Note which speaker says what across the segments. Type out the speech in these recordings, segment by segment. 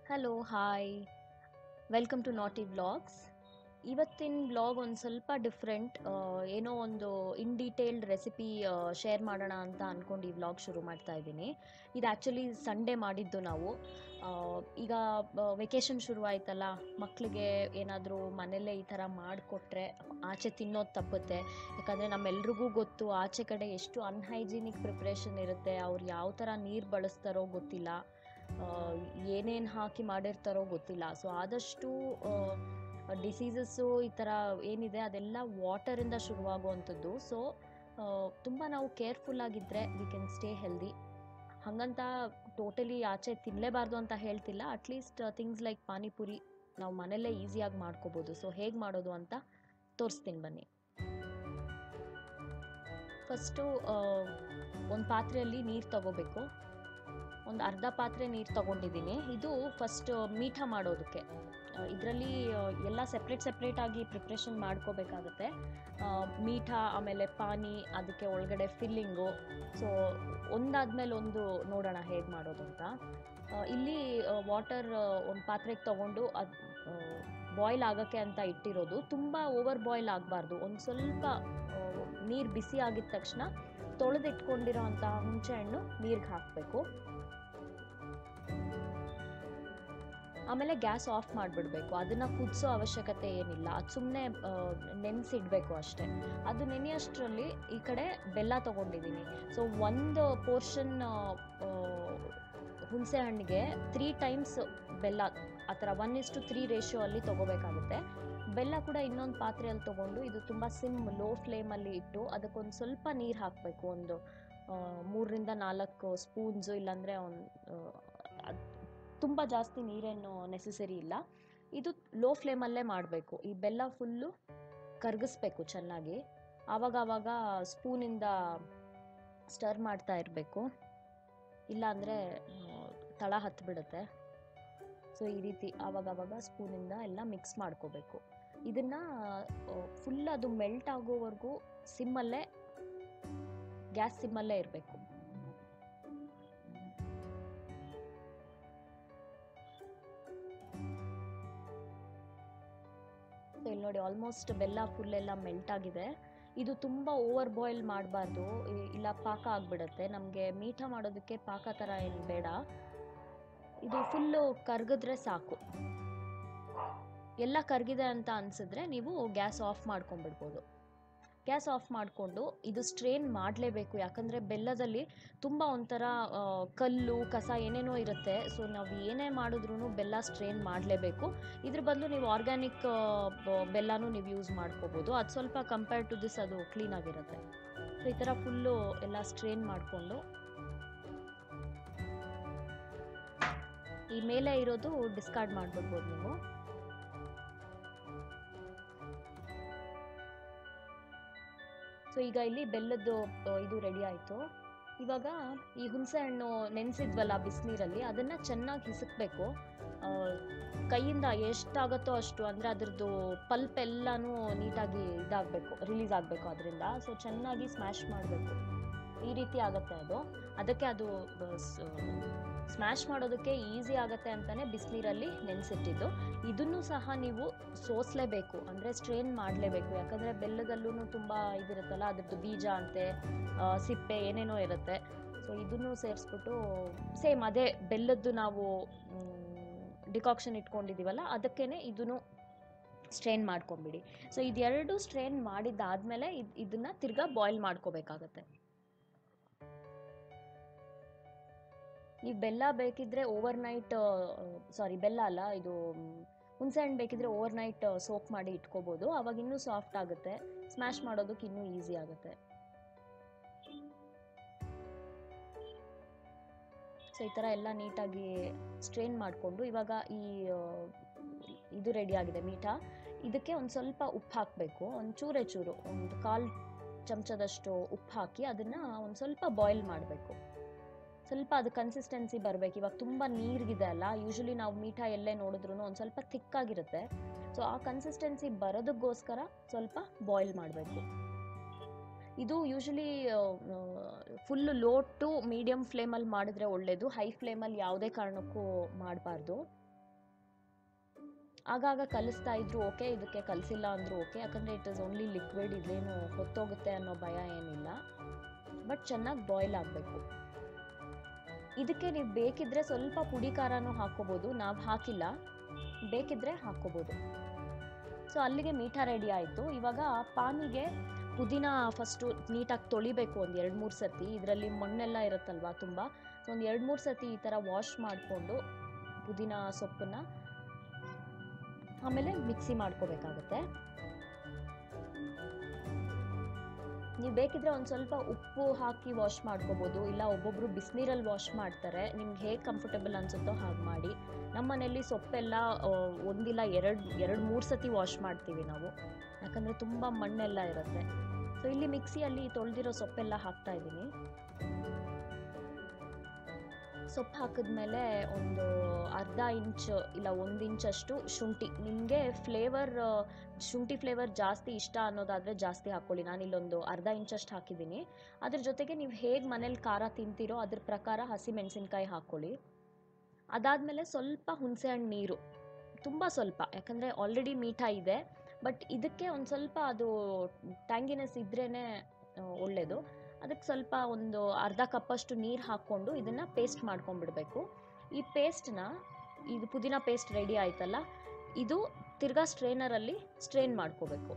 Speaker 1: hello hi welcome to Naati vlogs ಇವತ್ತಿನ vlog ಒಂದು ಸ್ವಲ್ಪ ಡಿಫ್ರೆಂಟ್ ಏನೋ ಒಂದು ಇನ್ ಡೀಟೇಲ್ಡ್ ರೆಸಿಪಿ ಶೇರ್ ಮಾಡೋಣ ಅಂತ ಅಂದ್ಕೊಂಡು ಈ ವ್ಲಾಗ್ ಶುರು ಮಾಡ್ತಾ ಇದ್ದೀನಿ ಇದು ಆ್ಯಕ್ಚುಲಿ ಸಂಡೇ ಮಾಡಿದ್ದು ನಾವು ಆ, ಈಗ ವೆಕೇಷನ್ ಶುರು ಆಯ್ತಲ್ಲ ಮಕ್ಕಳಿಗೆ ಏನಾದರೂ ಮನೆಯಲ್ಲೇ ಈ ಥರ ಮಾಡಿಕೊಟ್ರೆ ಆಚೆ ತಿನ್ನೋದು ತಪ್ಪುತ್ತೆ ಯಾಕಂದರೆ ನಮ್ಮೆಲ್ರಿಗೂ ಗೊತ್ತು ಆಚೆ ಕಡೆ ಎಷ್ಟು ಅನ್ಹೈಜಿನಿಕ್ ಪ್ರಿಪ್ರೇಷನ್ ಇರುತ್ತೆ ಅವ್ರು ಯಾವ ಥರ ನೀರು ಬಳಸ್ತಾರೋ ಗೊತ್ತಿಲ್ಲ ಏನೇನು ಹಾಕಿ ಮಾಡಿರ್ತಾರೋ ಗೊತ್ತಿಲ್ಲ ಸೊ ಆದಷ್ಟು ಡಿಸೀಸಸ್ಸು ಈ ಥರ ಏನಿದೆ ಅದೆಲ್ಲ ವಾಟರಿಂದ ಶುರುವಾಗುವಂಥದ್ದು ಸೊ ತುಂಬ ನಾವು ಕೇರ್ಫುಲ್ ಆಗಿದ್ದರೆ ವಿ ಕ್ಯಾನ್ ಸ್ಟೇ ಹೆಲ್ದಿ ಹಾಗಂತ ಟೋಟಲಿ ಆಚೆ ತಿನ್ನಲೇಬಾರ್ದು ಅಂತ ಹೇಳ್ತಿಲ್ಲ ಅಟ್ಲೀಸ್ಟ್ ಥಿಂಗ್ಸ್ ಲೈಕ್ ಪಾನಿಪುರಿ ನಾವು ಮನೆಯಲ್ಲೇ ಈಸಿಯಾಗಿ ಮಾಡ್ಕೋಬೋದು ಸೊ ಹೇಗೆ ಮಾಡೋದು ಅಂತ ತೋರಿಸ್ತೀನಿ ಬನ್ನಿ ಫಸ್ಟು ಒಂದು ಪಾತ್ರೆಯಲ್ಲಿ ನೀರು ತಗೋಬೇಕು ಒಂದು ಅರ್ಧ ಪಾತ್ರೆ ನೀರು ತಗೊಂಡಿದ್ದೀನಿ ಇದು ಫಸ್ಟ್ ಮೀಠ ಮಾಡೋದಕ್ಕೆ ಇದರಲ್ಲಿ ಎಲ್ಲ ಸೆಪ್ರೇಟ್ ಸೆಪ್ರೇಟಾಗಿ ಪ್ರಿಪ್ರೇಷನ್ ಮಾಡ್ಕೋಬೇಕಾಗುತ್ತೆ ಆ, ಮೀಠ ಆಮೇಲೆ ಪಾನಿ ಅದಕ್ಕೆ ಒಳಗಡೆ ಫಿಲ್ಲಿಂಗು ಸೊ ಒಂದಾದ್ಮೇಲೆ ಒಂದು ನೋಡೋಣ ಹೇಗೆ ಮಾಡೋದು ಅಂತ ಆ, ಇಲ್ಲಿ ವಾಟರ್ ಒಂದು ಪಾತ್ರೆಗೆ ತೊಗೊಂಡು ಅದು ಬಾಯ್ಲ್ ಆಗೋಕ್ಕೆ ಅಂತ ಇಟ್ಟಿರೋದು ತುಂಬ ಓವರ್ ಬಾಯ್ಲ್ ಆಗಬಾರ್ದು ಒಂದು ಸ್ವಲ್ಪ ನೀರು ಬಿಸಿ ಆಗಿದ ತಕ್ಷಣ ತೊಳೆದಿಟ್ಕೊಂಡಿರೋ ಅಂತಹ ಹುಣಸೆಹಣ್ಣು ನೀರಿಗೆ ಹಾಕಬೇಕು ಆಮೇಲೆ ಗ್ಯಾಸ್ ಆಫ್ ಮಾಡಿಬಿಡ್ಬೇಕು ಅದನ್ನು ಕುದಿಸೋ ಅವಶ್ಯಕತೆ ಏನಿಲ್ಲ ಅದು ಸುಮ್ಮನೆ ನೆನೆಸಿಡಬೇಕು ಅಷ್ಟೇ ಅದು ನೆನೆಯೋಷ್ಟರಲ್ಲಿ ಈ ಕಡೆ ಬೆಲ್ಲ ತೊಗೊಂಡಿದ್ದೀನಿ ಸೊ ಒಂದು ಪೋರ್ಷನ್ ಹುಣಸೆ ಹಣ್ಣಿಗೆ ತ್ರೀ ಟೈಮ್ಸ್ ಬೆಲ್ಲ ಆ ಥರ ಒನ್ ಇಸ್ಟು ತ್ರೀ ರೇಷಿಯೋ ಅಲ್ಲಿ ತೊಗೋಬೇಕಾಗುತ್ತೆ ಬೆಲ್ಲ ಕೂಡ ಇನ್ನೊಂದು ಪಾತ್ರೆಯಲ್ಲಿ ತೊಗೊಂಡು ಇದು ತುಂಬ ಸಿಮ್ ಲೋ ಫ್ಲೇಮಲ್ಲಿ ಇಟ್ಟು ಅದಕ್ಕೊಂದು ಸ್ವಲ್ಪ ನೀರು ಹಾಕಬೇಕು ಒಂದು ಆ, ಮೂರರಿಂದ ನಾಲ್ಕು ಸ್ಪೂನ್ಸು ಇಲ್ಲಾಂದರೆ ಒಂದು ತುಂಬ ಜಾಸ್ತಿ ನೀರೇನು ನೆಸೆಸರಿ ಇಲ್ಲ ಇದು ಲೋ ಫ್ಲೇಮಲ್ಲೇ ಮಾಡಬೇಕು ಈ ಬೆಲ್ಲ ಫುಲ್ಲು ಕರಗಿಸ್ಬೇಕು ಚೆನ್ನಾಗಿ ಆವಾಗ ಆವಾಗ ಸ್ಪೂನಿಂದ ಸ್ಟರ್ ಮಾಡ್ತಾ ಇರಬೇಕು ಇಲ್ಲಾಂದರೆ ತಳ ಹತ್ತಿಬಿಡುತ್ತೆ ಸೊ ಈ ರೀತಿ ಆವಾಗವಾಗ ಸ್ಪೂನಿಂದ ಎಲ್ಲ ಮಿಕ್ಸ್ ಮಾಡ್ಕೋಬೇಕು ಇದನ್ನು ಫುಲ್ ಅದು ಮೆಲ್ಟ್ ಆಗೋವರೆಗೂ ಸಿಮ್ಮಲ್ಲೇ ಗ್ಯಾಸ್ ಸಿಮ್ಮಲ್ಲೇ ಇರಬೇಕು ಸೊ ಇಲ್ಲಿ ನೋಡಿ ಆಲ್ಮೋಸ್ಟ್ ಬೆಲ್ಲ ಫುಲ್ ಎಲ್ಲ ಮೆಲ್ಟ್ ಆಗಿದೆ ಇದು ತುಂಬ ಓವರ್ ಬಾಯ್ಲ್ ಮಾಡಬಾರ್ದು ಇಲ್ಲ ಪಾಕ ಆಗಿಬಿಡುತ್ತೆ ನಮಗೆ ಮೀಠ ಮಾಡೋದಕ್ಕೆ ಪಾಕ ಥರ ಏನು ಬೇಡ ಇದು ಫುಲ್ಲು ಕರ್ಗಿದ್ರೆ ಸಾಕು ಎಲ್ಲ ಕರ್ಗಿದೆ ಅಂತ ಅನಿಸಿದ್ರೆ ನೀವು ಗ್ಯಾಸ್ ಆಫ್ ಮಾಡ್ಕೊಂಡ್ಬಿಡ್ಬೋದು ಗ್ಯಾಸ್ ಆಫ್ ಮಾಡಿಕೊಂಡು ಇದು ಸ್ಟ್ರೇನ್ ಮಾಡಲೇಬೇಕು ಯಾಕಂದರೆ ಬೆಲ್ಲದಲ್ಲಿ ತುಂಬ ಒಂಥರ ಆ, ಕಲ್ಲು ಕಸ ಏನೇನೋ ಇರುತ್ತೆ ಸೊ ನಾವು ಏನೇ ಮಾಡಿದ್ರೂ ಬೆಲ್ಲ ಸ್ಟ್ರೇನ್ ಮಾಡಲೇಬೇಕು ಇದ್ರ ಬದಲು ನೀವು ಆರ್ಗ್ಯಾನಿಕ್ ಬೆಲ್ಲನೂ ನೀವು ಯೂಸ್ ಮಾಡ್ಕೋಬೋದು ಅದು ಸ್ವಲ್ಪ ಕಂಪೇರ್ ಟು ದಿಸ್ ಅದು ಕ್ಲೀನಾಗಿರುತ್ತೆ ಸೊ ಈ ಥರ ಫುಲ್ಲು ಎಲ್ಲ ಸ್ಟ್ರೇನ್ ಮಾಡಿಕೊಂಡು ಈ ಮೇಲೆ ಇರೋದು ಡಿಸ್ಕಾರ್ಡ್ ಮಾಡಿಬಿಡ್ಬೋದು ನೀವು ಸೊ ಈಗ ಇಲ್ಲಿ ಬೆಲ್ಲದ್ದು ಆ, ಇದು ರೆಡಿ ಆಯಿತು ಇವಾಗ ಈ ಹುಣಸೆ ಹಣ್ಣು ನೆನೆಸಿದ್ವಲ್ಲ ಬಿಸಿನೀರಲ್ಲಿ ಅದನ್ನು ಚೆನ್ನಾಗಿ ಹಿಸುಕ್ಬೇಕು ಆ, ಕೈಯಿಂದ ಎಷ್ಟಾಗತ್ತೋ ಅಷ್ಟು ಅಂದರೆ ಅದ್ರದ್ದು ಪಲ್ಪ್ ಎಲ್ಲನೂ ನೀಟಾಗಿ ಇದಾಗಬೇಕು ರಿಲೀಸ್ ಆಗಬೇಕು ಅದರಿಂದ ಸೊ ಚೆನ್ನಾಗಿ ಸ್ಮ್ಯಾಶ್ ಮಾಡಬೇಕು ಈ ರೀತಿ ಆಗುತ್ತೆ ಅದು ಅದಕ್ಕೆ ಅದು ಸ್ಮ್ಯಾಶ್ ಮಾಡೋದಕ್ಕೆ ಈಸಿ ಆಗುತ್ತೆ ಅಂತಲೇ ಬಿಸಿನೀರಲ್ಲಿ ನೆನೆಸಿಟ್ಟಿದ್ದು ಇದನ್ನು ಸಹ ನೀವು ಸೋಸಲೇಬೇಕು ಅಂದರೆ ಸ್ಟ್ರೇನ್ ಮಾಡಲೇಬೇಕು ಯಾಕಂದರೆ ಬೆಲ್ಲದಲ್ಲೂ ತುಂಬ ಇದಿರುತ್ತಲ್ಲ ಅದ್ರದ್ದು ಬೀಜ ಅಂತೆ ಆ, ಸಿಪ್ಪೆ ಏನೇನೋ ಇರುತ್ತೆ ಸೊ ಇದನ್ನು ಸೇರಿಸ್ಬಿಟ್ಟು ಸೇಮ್ ಅದೇ ಬೆಲ್ಲದ್ದು ನಾವು ಡಿಕಾಕ್ಷನ್ ಇಟ್ಕೊಂಡಿದ್ದೀವಲ್ಲ ಅದಕ್ಕೇ ಇದನ್ನು ಸ್ಟ್ರೇನ್ ಮಾಡ್ಕೊಂಬಿಡಿ ಸೊ ಇದೆರಡು ಸ್ಟ್ರೇನ್ ಮಾಡಿದ್ದಾದಮೇಲೆ ಇದು ಇದನ್ನು ತಿರ್ಗಾ ಬಾಯ್ಲ್ ಮಾಡ್ಕೋಬೇಕಾಗತ್ತೆ ಈ ಬೆಲ್ಲ ಬೇಕಿದ್ರೆ ಓವರ್ ನೈಟ್ ಸಾರಿ ಬೆಲ್ಲ ಅಲ್ಲ ಇದು ಮ್, ಹುಣಸೆ ಹಣ್ಣು ಬೇಕಿದ್ರೆ ಓವರ್ ನೈಟ್ ಸೋಕ್ ಮಾಡಿ ಇಟ್ಕೋಬೋದು ಅವಾಗ ಇನ್ನೂ ಸಾಫ್ಟ್ ಆಗುತ್ತೆ ಸ್ಮ್ಯಾಶ್ ಮಾಡೋದಕ್ಕೆ ಇನ್ನೂ ಈಸಿ ಆಗುತ್ತೆ ಸೊ ಈ ಥರ ಎಲ್ಲ ನೀಟಾಗಿ ಸ್ಟ್ರೇನ್ ಮಾಡಿಕೊಂಡು ಇವಾಗ ಈ ಆ, ಇದು ರೆಡಿ ಆಗಿದೆ ಮೀಠ ಇದಕ್ಕೆ ಒಂದು ಸ್ವಲ್ಪ ಉಪ್ಪು ಹಾಕಬೇಕು ಒಂದು ಚೂರೇ ಚೂರು ಒಂದು ಕಾಲು ಚಮಚದಷ್ಟು ಉಪ್ಪು ಹಾಕಿ ಅದನ್ನು ಒಂದು ಸ್ವಲ್ಪ ಬಾಯ್ಲ್ ಮಾಡಬೇಕು ಸ್ವಲ್ಪ ಅದು ಕನ್ಸಿಸ್ಟೆನ್ಸಿ ಬರಬೇಕು ಇವಾಗ ತುಂಬ ನೀರಿಗಿದೆ ಅಲ್ಲ ಯೂಶಲಿ ನಾವು ಮೀಠ ಎಲ್ಲೇ ನೋಡಿದ್ರು ಒಂದು ಸ್ವಲ್ಪ ಥಿಕ್ಕಾಗಿರುತ್ತೆ ಸೊ ಆ ಕನ್ಸಿಸ್ಟೆನ್ಸಿ ಬರೋದಕ್ಕೋಸ್ಕರ ಸ್ವಲ್ಪ ಬಾಯ್ಲ್ ಮಾಡಬೇಕು ಇದು usually full low to medium ಫ್ಲೇಮಲ್ಲಿ ಮಾಡಿದ್ರೆ ಒಳ್ಳೆಯದು ಹೈ ಫ್ಲೇಮಲ್ಲಿ ಯಾವುದೇ ಕಾರಣಕ್ಕೂ ಮಾಡಬಾರ್ದು ಆಗಾಗ ಕಲಿಸ್ತಾ ಇದ್ರು ಓಕೆ ಇದಕ್ಕೆ ಕಲಿಸಿಲ್ಲ ಅಂದರೂ ಓಕೆ ಯಾಕಂದರೆ ಇಟ್ ಇಸ್ ಓನ್ಲಿ ಲಿಕ್ವಿಡ್ ಇದೇನು ಹೊತ್ತೋಗುತ್ತೆ ಅನ್ನೋ ಭಯ ಏನಿಲ್ಲ ಬಟ್ ಚೆನ್ನಾಗಿ ಬಾಯ್ಲ್ ಆಗಬೇಕು ಇದಕ್ಕೆ ನೀವು ಬೇಕಿದ್ರೆ ಸ್ವಲ್ಪ ಪುಡಿ ಖಾರನೂ ಹಾಕ್ಕೋಬೋದು ನಾವು ಹಾಕಿಲ್ಲ ಬೇಕಿದ್ರೆ ಹಾಕ್ಕೋಬೋದು ಸೊ ಅಲ್ಲಿಗೆ ಮೀಠ ರೆಡಿ ಆಯಿತು ಇವಾಗ ಪಾನಿಗೆ ಪುದೀನ ಫಸ್ಟು ನೀಟಾಗಿ ತೊಳಿಬೇಕು ಒಂದು ಎರಡು ಮೂರು ಸರ್ತಿ ಇದರಲ್ಲಿ ಮಣ್ಣೆಲ್ಲ ಇರುತ್ತಲ್ವಾ ತುಂಬ ಸೊ ಒಂದು ಎರಡು ಮೂರು ಸರ್ತಿ ಈ ಥರ ವಾಶ್ ಮಾಡಿಕೊಂಡು ಪುದೀನ ಸೊಪ್ಪನ್ನ ಆಮೇಲೆ ಮಿಕ್ಸಿ ಮಾಡ್ಕೋಬೇಕಾಗುತ್ತೆ ನೀವು ಬೇಕಿದ್ರೆ ಒಂದು ಸ್ವಲ್ಪ ಉಪ್ಪು ಹಾಕಿ ವಾಶ್ ಮಾಡ್ಕೋಬೋದು ಇಲ್ಲ ಒಬ್ಬೊಬ್ರು ಬಿಸಿನೀರಲ್ಲಿ ವಾಶ್ ಮಾಡ್ತಾರೆ ನಿಮ್ಗೆ ಹೇಗೆ ಕಂಫರ್ಟಬಲ್ ಅನ್ಸುತ್ತೋ ಹಾಗೆ ಮಾಡಿ ನಮ್ಮ ಮನೇಲಿ ಸೊಪ್ಪೆಲ್ಲ ಆ, ಒಂದಿಲ್ಲ ಎರಡು ಎರಡು ಮೂರು ಸತಿ ವಾಶ್ ಮಾಡ್ತೀವಿ ನಾವು ಯಾಕಂದರೆ ತುಂಬ ಮಣ್ಣೆಲ್ಲ ಇರುತ್ತೆ ಸೊ ಇಲ್ಲಿ ಮಿಕ್ಸಿಯಲ್ಲಿ ತೊಳೆದಿರೋ ಸೊಪ್ಪೆಲ್ಲ ಹಾಕ್ತಾ ಇದ್ದೀನಿ ಸೊಪ್ಪು ಹಾಕಿದ್ಮೇಲೆ ಒಂದು ಅರ್ಧ ಇಂಚ್ ಇಲ್ಲ ಒಂದು ಇಂಚಷ್ಟು ಶುಂಠಿ ನಿಮಗೆ ಫ್ಲೇವರ್ ಶುಂಠಿ ಫ್ಲೇವರ್ ಜಾಸ್ತಿ ಇಷ್ಟ ಅನ್ನೋದಾದರೆ ಜಾಸ್ತಿ ಹಾಕ್ಕೊಳ್ಳಿ ನಾನು ಇಲ್ಲೊಂದು ಅರ್ಧ ಇಂಚಷ್ಟು ಹಾಕಿದ್ದೀನಿ ಅದ್ರ ಜೊತೆಗೆ ನೀವು ಹೇಗೆ ಮನೇಲಿ ಖಾರ ತಿಂತೀರೋ ಅದ್ರ ಪ್ರಕಾರ ಹಸಿ ಮೆಣಸಿನ್ಕಾಯಿ ಹಾಕ್ಕೊಳ್ಳಿ ಅದಾದಮೇಲೆ ಸ್ವಲ್ಪ ಹುಣಸೆಹಣ್ಣು ನೀರು ತುಂಬ ಸ್ವಲ್ಪ ಯಾಕಂದರೆ ಆಲ್ರೆಡಿ ಮೀಠ ಇದೆ ಬಟ್ ಇದಕ್ಕೆ ಒಂದು ಸ್ವಲ್ಪ ಅದು ಟ್ಯಾಂಗಿನೆಸ್ ಇದ್ರೇ ಒಳ್ಳೆಯದು ಅದಕ್ಕೆ ಸ್ವಲ್ಪ ಒಂದು ಅರ್ಧ ಕಪ್ಪಷ್ಟು ನೀರು ಹಾಕ್ಕೊಂಡು ಇದನ್ನು ಪೇಸ್ಟ್ ಮಾಡ್ಕೊಂಡ್ಬಿಡ್ಬೇಕು ಈ ಪೇಸ್ಟ್ನ ಇದು ಪುದೀನ ಪೇಸ್ಟ್ ರೆಡಿ ಆಯ್ತಲ್ಲ ಇದು ತಿರ್ಗಾ ಸ್ಟ್ರೈನರಲ್ಲಿ ಸ್ಟ್ರೈನ್ ಮಾಡ್ಕೋಬೇಕು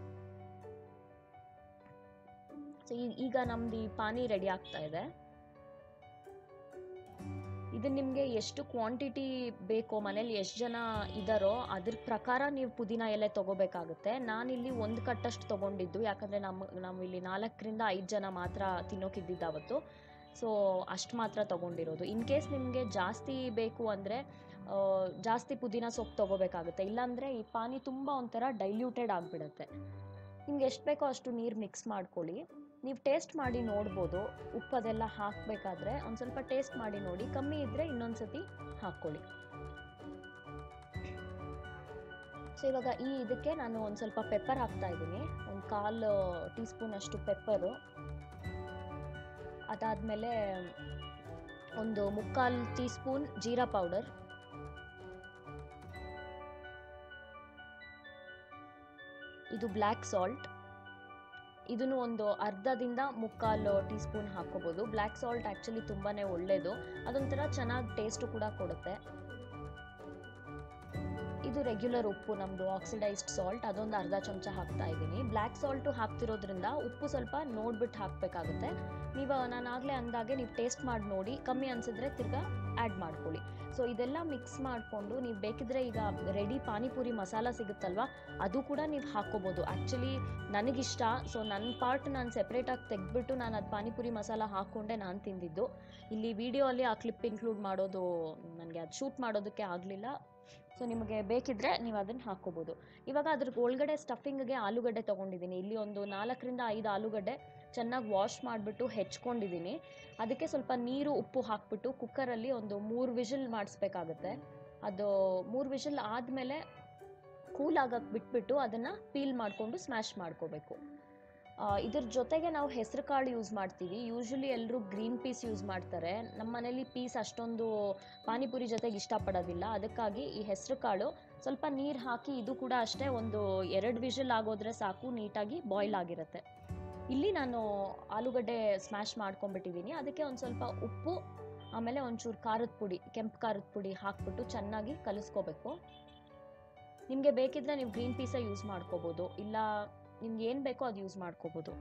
Speaker 1: ಸೊ ಈಗ ನಮ್ದು ಈ ಪಾನಿ ರೆಡಿ ಆಗ್ತಾ ಇದೆ ಇದು ನಿಮಗೆ ಎಷ್ಟು ಕ್ವಾಂಟಿಟಿ ಬೇಕೋ ಮನೇಲಿ ಎಷ್ಟು ಜನ ಇದ್ದಾರೋ ಅದ್ರ ಪ್ರಕಾರ ನೀವು ಪುದೀನ ಎಲೆ ತೊಗೋಬೇಕಾಗುತ್ತೆ ನಾನಿಲ್ಲಿ ಒಂದು ಕಟ್ಟಷ್ಟು ತೊಗೊಂಡಿದ್ದು ಯಾಕಂದರೆ ನಮ್ಮ ನಾವು ಇಲ್ಲಿ ನಾಲ್ಕರಿಂದ ಐದು ಜನ ಮಾತ್ರ ತಿನ್ನೋಕಿದ್ದಿದ್ದು ಅವತ್ತು ಸೊ ಅಷ್ಟು ಮಾತ್ರ ತೊಗೊಂಡಿರೋದು ಇನ್ ಕೇಸ್ ನಿಮಗೆ ಜಾಸ್ತಿ ಬೇಕು ಅಂದರೆ ಜಾಸ್ತಿ ಪುದೀನ ಸೊಪ್ಪು ತೊಗೋಬೇಕಾಗುತ್ತೆ ಇಲ್ಲಾಂದರೆ ಈ ಪಾನಿ ತುಂಬ ಒಂಥರ ಡೈಲ್ಯೂಟೆಡ್ ಆಗಿಬಿಡುತ್ತೆ ನಿಮ್ಗೆ ಎಷ್ಟು ಬೇಕೋ ಅಷ್ಟು ನೀರು ಮಿಕ್ಸ್ ಮಾಡ್ಕೊಳ್ಳಿ ನೀವು ಟೇಸ್ಟ್ ಮಾಡಿ ನೋಡ್ಬೋದು ಉಪ್ಪು ಅದೆಲ್ಲ ಹಾಕಬೇಕಾದ್ರೆ ಒಂದು ಸ್ವಲ್ಪ ಟೇಸ್ಟ್ ಮಾಡಿ ನೋಡಿ ಕಮ್ಮಿ ಇದ್ದರೆ ಇನ್ನೊಂದು ಸತಿ ಹಾಕ್ಕೊಳ್ಳಿ ಸೊ ಇವಾಗ ಈ ಇದಕ್ಕೆ ನಾನು ಒಂದು ಸ್ವಲ್ಪ ಪೆಪ್ಪರ್ ಹಾಕ್ತಾ ಇದ್ದೀನಿ ಒಂದು ಕಾಲು ಟೀ ಸ್ಪೂನ್ ಅಷ್ಟು ಪೆಪ್ಪರು ಅದಾದಮೇಲೆ ಒಂದು ಮುಕ್ಕಾಲು ಟೀ ಸ್ಪೂನ್ ಜೀರಾ ಪೌಡರ್ ಇದು ಬ್ಲ್ಯಾಕ್ ಸಾಲ್ಟ್ ಇದನ್ನು ಒಂದು ಅರ್ಧದಿಂದ ಮುಕ್ಕಾಲು ಟೀ ಸ್ಪೂನ್ ಹಾಕ್ಕೋಬೋದು ಬ್ಲ್ಯಾಕ್ ಸಾಲ್ಟ್ ಆ್ಯಕ್ಚುಲಿ ತುಂಬಾ ಒಳ್ಳೆಯದು ಅದೊಂಥರ ಚೆನ್ನಾಗಿ ಟೇಸ್ಟು ಕೂಡ ಕೊಡುತ್ತೆ ಇದು ರೆಗ್ಯುಲರ್ ಉಪ್ಪು ನಮ್ಮದು ಆಕ್ಸಿಡೈಸ್ಡ್ ಸಾಲ್ಟ್ ಅದೊಂದು ಅರ್ಧ ಚಮಚ ಹಾಕ್ತಾ ಇದ್ದೀನಿ ಬ್ಲ್ಯಾಕ್ ಸಾಲ್ಟು ಹಾಕ್ತಿರೋದ್ರಿಂದ ಉಪ್ಪು ಸ್ವಲ್ಪ ನೋಡ್ಬಿಟ್ಟು ಹಾಕಬೇಕಾಗುತ್ತೆ ನೀವು ನಾನು ಆಗಲೇ ಅಂದಾಗೆ ನೀವು ಟೇಸ್ಟ್ ಮಾಡಿ ನೋಡಿ ಕಮ್ಮಿ ಅನಿಸಿದ್ರೆ ತಿರ್ಗಾ ಆ್ಯಡ್ ಮಾಡ್ಕೊಳ್ಳಿ ಸೊ ಇದೆಲ್ಲ ಮಿಕ್ಸ್ ಮಾಡಿಕೊಂಡು ನೀವು ಬೇಕಿದ್ರೆ ಈಗ ರೆಡಿ ಪಾನಿಪುರಿ ಮಸಾಲ ಸಿಗುತ್ತಲ್ವ ಅದು ಕೂಡ ನೀವು ಹಾಕ್ಕೋಬೋದು ಆ್ಯಕ್ಚುಲಿ ನನಗಿಷ್ಟ ಸೊ ನನ್ನ ಪಾರ್ಟ್ ನಾನು ಸೆಪ್ರೇಟಾಗಿ ತೆಗೆದ್ಬಿಟ್ಟು ನಾನು ಅದು ಪಾನಿಪುರಿ ಮಸಾಲ ಹಾಕ್ಕೊಂಡೆ ನಾನು ತಿಂದಿದ್ದು ಇಲ್ಲಿ ವಿಡಿಯೋ ಅಲ್ಲಿ ಆ ಕ್ಲಿಪ್ ಇನ್ಕ್ಲೂಡ್ ಮಾಡೋದು ನನಗೆ ಅದು ಶೂಟ್ ಮಾಡೋದಕ್ಕೆ ಆಗಲಿಲ್ಲ ಸೊ ನಿಮಗೆ ಬೇಕಿದ್ರೆ ನೀವು ಅದನ್ನು ಹಾಕ್ಕೋಬೋದು ಇವಾಗ ಅದ್ರ ಒಳಗಡೆ ಸ್ಟಫಿಂಗ್ಗೆ ಆಲೂಗಡ್ಡೆ ತೊಗೊಂಡಿದ್ದೀನಿ ಇಲ್ಲಿ ಒಂದು ನಾಲ್ಕರಿಂದ ಐದು ಆಲೂಗಡ್ಡೆ ಚೆನ್ನಾಗಿ ವಾಶ್ ಮಾಡಿಬಿಟ್ಟು ಹೆಚ್ಕೊಂಡಿದ್ದೀನಿ ಅದಕ್ಕೆ ಸ್ವಲ್ಪ ನೀರು ಉಪ್ಪು ಹಾಕ್ಬಿಟ್ಟು ಕುಕ್ಕರಲ್ಲಿ ಒಂದು ಮೂರು ವಿಷಲ್ ಮಾಡಿಸ್ಬೇಕಾಗುತ್ತೆ ಅದು ಮೂರು ವಿಷಲ್ ಆದಮೇಲೆ ಕೂಲ್ ಆಗಕ್ಕೆ ಬಿಟ್ಬಿಟ್ಟು ಅದನ್ನು ಪೀಲ್ ಮಾಡಿಕೊಂಡು ಸ್ಮ್ಯಾಶ್ ಮಾಡ್ಕೋಬೇಕು ಆ, ಇದ್ರ ಜೊತೆಗೆ ನಾವು ಹೆಸರು ಕಾಳು ಯೂಸ್ ಮಾಡ್ತೀವಿ ಯೂಶ್ವಲಿ ಎಲ್ಲರೂ ಗ್ರೀನ್ ಪೀಸ್ ಯೂಸ್ ಮಾಡ್ತಾರೆ ನಮ್ಮ ಮನೇಲಿ ಪೀಸ್ ಅಷ್ಟೊಂದು ಪಾನಿಪುರಿ ಜೊತೆಗೆ ಇಷ್ಟಪಡೋದಿಲ್ಲ ಅದಕ್ಕಾಗಿ ಈ ಹೆಸರು ಕಾಳು ಸ್ವಲ್ಪ ನೀರು ಹಾಕಿ ಇದು ಕೂಡ ಅಷ್ಟೇ ಒಂದು ಎರಡು ವಿಷಲ್ ಆಗೋದ್ರೆ ಸಾಕು ನೀಟಾಗಿ ಬಾಯ್ಲ್ ಆಗಿರುತ್ತೆ ಇಲ್ಲಿ ನಾನು ಆಲೂಗಡ್ಡೆ ಸ್ಮ್ಯಾಶ್ ಮಾಡ್ಕೊಂಡ್ಬಿಟ್ಟಿದ್ದೀನಿ ಅದಕ್ಕೆ ಒಂದು ಸ್ವಲ್ಪ ಉಪ್ಪು ಆಮೇಲೆ ಒಂಚೂರು ಖಾರದ ಪುಡಿ ಕೆಂಪು ಖಾರದ ಪುಡಿ ಹಾಕ್ಬಿಟ್ಟು ಚೆನ್ನಾಗಿ ಕಲಿಸ್ಕೋಬೇಕು ನಿಮಗೆ ಬೇಕಿದ್ರೆ ನೀವು ಗ್ರೀನ್ ಪೀಸೇ ಯೂಸ್ ಮಾಡ್ಕೋಬೋದು ಇಲ್ಲ ನಿಮ್ಗೆ ಏನು ಬೇಕೋ ಅದು ಯೂಸ್ ಮಾಡ್ಕೋಬೋದು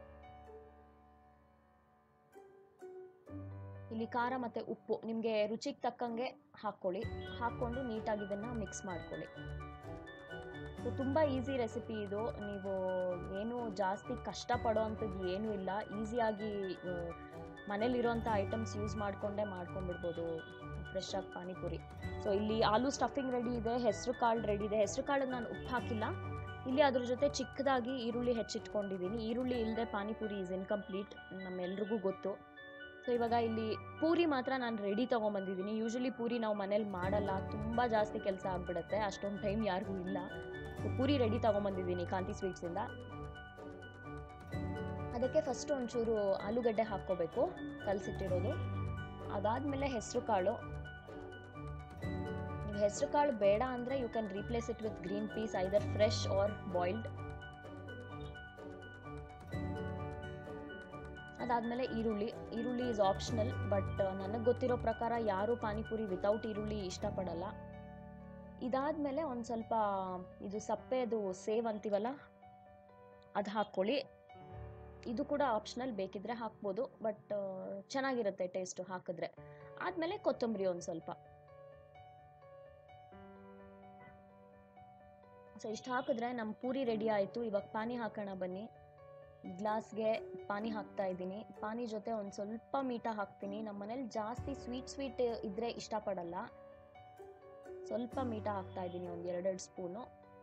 Speaker 1: ಇಲ್ಲಿ ಖಾರ ಮತ್ತು ಉಪ್ಪು ನಿಮಗೆ ರುಚಿಗೆ ತಕ್ಕಂಗೆ ಹಾಕ್ಕೊಳ್ಳಿ ಹಾಕ್ಕೊಂಡು ನೀಟಾಗಿ ಇದನ್ನು ಮಿಕ್ಸ್ ಮಾಡ್ಕೊಳ್ಳಿ ಸೊ ತುಂಬ ಈಸಿ ರೆಸಿಪಿ ಇದು ನೀವು ಏನು ಜಾಸ್ತಿ ಕಷ್ಟಪಡೋ ಅಂಥದ್ದು ಏನೂ ಇಲ್ಲ ಈಸಿಯಾಗಿ ಮನೇಲಿರೋಂಥ ಐಟಮ್ಸ್ ಯೂಸ್ ಮಾಡಿಕೊಂಡೇ ಮಾಡ್ಕೊಂಡ್ಬಿಡ್ಬೋದು ಫ್ರೆಶ್ ಆಗಿ ಪಾನಿಪುರಿ ಸೊ ಇಲ್ಲಿ ಆಲೂ ಸ್ಟಫಿಂಗ್ ರೆಡಿ ಇದೆ ಹೆಸರು ಕಾಳು ರೆಡಿ ಇದೆ ಹೆಸರು ಕಾಳಿಗೆ ನಾನು ಉಪ್ಪು ಹಾಕಿಲ್ಲ ಇಲ್ಲಿ ಅದ್ರ ಜೊತೆ ಚಿಕ್ಕದಾಗಿ ಈರುಳ್ಳಿ ಹೆಚ್ಚಿಟ್ಕೊಂಡಿದ್ದೀನಿ ಈರುಳ್ಳಿ ಇಲ್ಲದೆ ಪಾನಿಪುರಿ ಈಸ್ ಇನ್ಕಂಪ್ಲೀಟ್ ನಮ್ಮೆಲ್ರಿಗೂ ಗೊತ್ತು ಸೊ ಇವಾಗ ಇಲ್ಲಿ ಪೂರಿ ಮಾತ್ರ ನಾನು ರೆಡಿ ತೊಗೊಂಬಂದಿದ್ದೀನಿ ಯೂಶ್ವಲಿ ಪೂರಿ ನಾವು ಮನೇಲಿ ಮಾಡಲ್ಲ ತುಂಬ ಜಾಸ್ತಿ ಕೆಲಸ ಆಗಿಬಿಡುತ್ತೆ ಅಷ್ಟೊಂದು ಟೈಮ್ ಯಾರಿಗೂ ಇಲ್ಲ ಸೊ ಪೂರಿ ರೆಡಿ ತೊಗೊಂಬಂದಿದ್ದೀನಿ ಕಾಂತಿ ಸ್ವೀಟ್ಸಿಂದ ಅದಕ್ಕೆ ಫಸ್ಟ್ ಒಂಚೂರು ಆಲೂಗಡ್ಡೆ ಹಾಕ್ಕೋಬೇಕು ಕಲಸಿಟ್ಟಿರೋದು ಅದಾದಮೇಲೆ ಹೆಸರು ಕಾಳು ಹೆಸರು ಕಾಳು ಬೇಡ ಅಂದರೆ you can replace it with green peas either fresh or boiled ಅದಾದಮೇಲೆ ಈರುಳ್ಳಿ ಈರುಳ್ಳಿ ಈಸ್ ಆಪ್ಷನಲ್ ಬಟ್ ನನಗೆ ಗೊತ್ತಿರೋ ಪ್ರಕಾರ ಯಾರೂ ಪಾನಿಪುರಿ ವಿತೌಟ್ ಈರುಳ್ಳಿ ಇಷ್ಟಪಡಲ್ಲ ಇದಾದಮೇಲೆ ಒಂದು ಸ್ವಲ್ಪ ಇದು ಸಪ್ಪೆದು ಸೇವ್ ಅಂತೀವಲ್ಲ ಅದು ಹಾಕ್ಕೊಳ್ಳಿ ಇದು ಕೂಡ ಆಪ್ಷನಲ್ ಬೇಕಿದ್ರೆ ಹಾಕ್ಬೋದು ಬಟ್ ಚೆನ್ನಾಗಿರುತ್ತೆ ಟೇಸ್ಟು ಹಾಕಿದ್ರೆ ಆದಮೇಲೆ ಕೊತ್ತಂಬರಿ ಒಂದು ಸ್ವಲ್ಪ ಸೊ ಇಷ್ಟು ಹಾಕಿದ್ರೆ ನಮ್ಮ ಪೂರಿ ರೆಡಿ ಆಯಿತು ಇವಾಗ ಪಾನಿ ಹಾಕೋಣ ಬನ್ನಿ ಗ್ಲಾಸ್ಗೆ ಪಾನಿ ಹಾಕ್ತಾ ಇದ್ದೀನಿ ಪಾನಿ ಜೊತೆ ಒಂದು ಸ್ವಲ್ಪ ಮೀಠ ಹಾಕ್ತೀನಿ ನಮ್ಮ ಮನೇಲಿ ಜಾಸ್ತಿ ಸ್ವೀಟ್ ಸ್ವೀಟ್ ಇದ್ದರೆ ಇಷ್ಟಪಡಲ್ಲ ಸ್ವಲ್ಪ ಮೀಠ ಹಾಕ್ತಾ ಇದ್ದೀನಿ ಒಂದು ಎರಡೆರಡು ಸ್ಪೂನು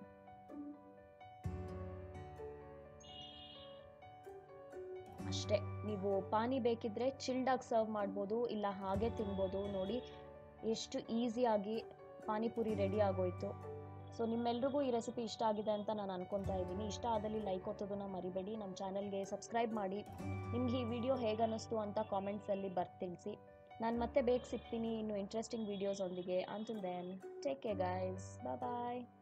Speaker 1: ಅಷ್ಟೇ ನೀವು ಪಾನಿ ಬೇಕಿದ್ರೆ ಚಿಲ್ಡಾಗಿ ಸರ್ವ್ ಮಾಡ್ಬೋದು ಇಲ್ಲ ಹಾಗೆ ತಿನ್ಬೋದು ನೋಡಿ ಎಷ್ಟು ಈಸಿಯಾಗಿ ಪಾನಿಪುರಿ ರೆಡಿ ಆಗೋಯ್ತು ಸೊ ನಿಮ್ಮೆಲ್ರಿಗೂ ಈ ರೆಸಿಪಿ ಇಷ್ಟ ಆಗಿದೆ ಅಂತ ನಾನು ಅನ್ಕೊತಾ ಇದ್ದೀನಿ ಇಷ್ಟ ಆದಲ್ಲಿ ಲೈಕ್ ಒತ್ತೋದನ್ನ ಮರಿಬೇಡಿ ನಮ್ಮ ಚಾನಲ್ಗೆ ಸಬ್ಸ್ಕ್ರೈಬ್ ಮಾಡಿ ನಿಮ್ಗೆ ಈ ವಿಡಿಯೋ ಹೇಗೆ ಅನ್ನಿಸ್ತು ಅಂತ ಕಾಮೆಂಟ್ಸಲ್ಲಿ ಬರ್ತಿಳಿಸಿ ನಾನು ಮತ್ತೆ ಬೇಗ ಸಿಗ್ತೀನಿ ಇನ್ನು ಇಂಟ್ರೆಸ್ಟಿಂಗ್ ವೀಡಿಯೋಸ್ ಒಂದಿಗೆ until then take care guys ಬಾಯ್